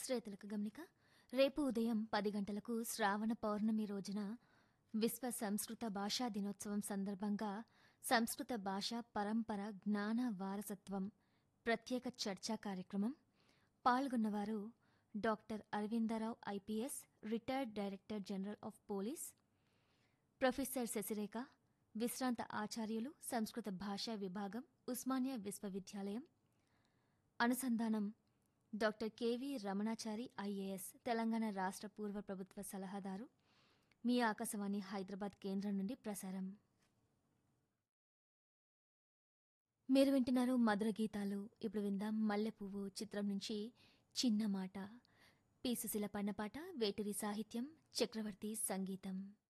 శ్రోతలకు గమనిక రేపు ఉదయం పది గంటలకు శ్రావణ పౌర్ణమి రోజున విశ్వ సంస్కృత భాషా దినోత్సవం సందర్భంగా సంస్కృత భాష పరంపర జ్ఞాన వారసత్వం ప్రత్యేక చర్చా కార్యక్రమం పాల్గొన్నవారు doctor Aravinda Rao IPS retired director general of police professor Sasirekha విశ్రాంత ఆచార్యులు సంస్కృత భాషా విభాగం ఉస్మానియా విశ్వవిద్యాలయం అనుసంధానం doctor KV Ramanachari IAS Telangana రాష్ట్ర పూర్వ ప్రభుత్వ సలహాదారు మీ ఆకాశవాణి హైదరాబాద్ కేంద్రం నుండి ప్రసారం మీరు వింటున్నారు మధుర గీతాలు ఇప్పుడు విందాం మల్లె పువ్వు చిత్రం నుంచి చిన్న మాట పి సుశీల పన్నపాట వేటూరి సాహిత్యం చక్రవర్తి సంగీతం